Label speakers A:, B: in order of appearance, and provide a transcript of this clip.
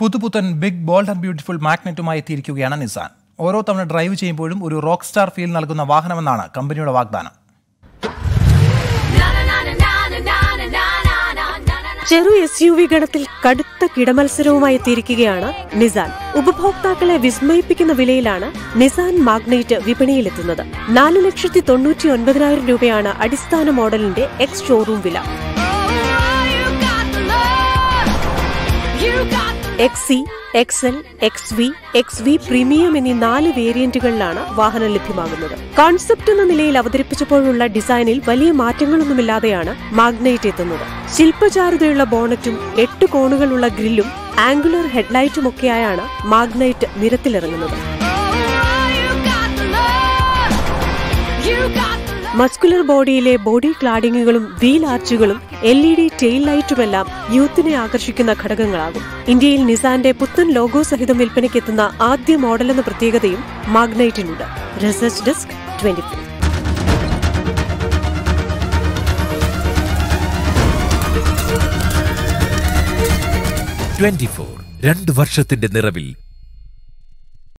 A: പുതുപുത്തൻ big bold and beautiful മാഗ്നറ്റുമായി എത്തിയിരിക്കുകയാണ് നിസാൻ ഓരോ തവണ ഡ്രൈവ് ചെയ്യുമ്പോഴും ഒരു റോക്ക് സ്റ്റാർ ഫീൽ നൽകുന്ന വാഹനമെന്നാണ് കമ്പനിയുടെ വാഗ്ദാനം
B: ചെറു എസ് യു വി ഗണത്തിൽ കടുത്ത കിടമത്സരവുമായി എത്തിയിരിക്കുകയാണ് നിസാൻ ഉപഭോക്താക്കളെ വിസ്മയിപ്പിക്കുന്ന വിലയിലാണ് നിസാൻ മാഗ്നൈറ്റ് വിപണിയിലെത്തുന്നത് നാല് ലക്ഷത്തി തൊണ്ണൂറ്റി ഒൻപതിനായിരം രൂപയാണ് അടിസ്ഥാന മോഡലിന്റെ എക്സ് ഷോറൂം വില X C X L X V X V premium എന്നീ നാല് വേരിയന്റുകളിലാണ് വാഹനം ലഭ്യമാകുന്നത് കോൺസെപ്റ്റ് എന്ന നിലയിൽ അവതരിപ്പിച്ചപ്പോഴുള്ള ഡിസൈനിൽ വലിയ മാറ്റങ്ങളൊന്നുമില്ലാതെയാണ് മാഗ്നൈറ്റ് എത്തുന്നത് ശില്പചാരുതയുള്ള ബോണറ്റും എട്ട് കോണുകളുള്ള ഗ്രില്ലും ആംഗുലർ ഹെഡ്ലൈറ്റുമൊക്കെയായാണ് മാഗ്നൈറ്റ് നിരത്തിലിറങ്ങുന്നത് മസ്കുലർ ബോഡിയിലെ ബോഡി ക്ലാഡിങ്ങുകളും വീൽ ആർച്ചുകളും എൽ ഇ ഡി ടെയിൽ ലൈറ്റുമെല്ലാം യൂത്തിനെ ആകർഷിക്കുന്ന ഘടകങ്ങളാകും ഇന്ത്യയിൽ നിസാന്റെ പുത്തൻ ലോഗോ സഹിതം വിൽപ്പനയ്ക്കെത്തുന്ന ആദ്യ മോഡൽ എന്ന പ്രത്യേകതയും മാഗ്നൈറ്റിനുണ്ട് research desk twenty four
C: twenty four രണ്ട് വർഷത്തിന്റെ നിറവിൽ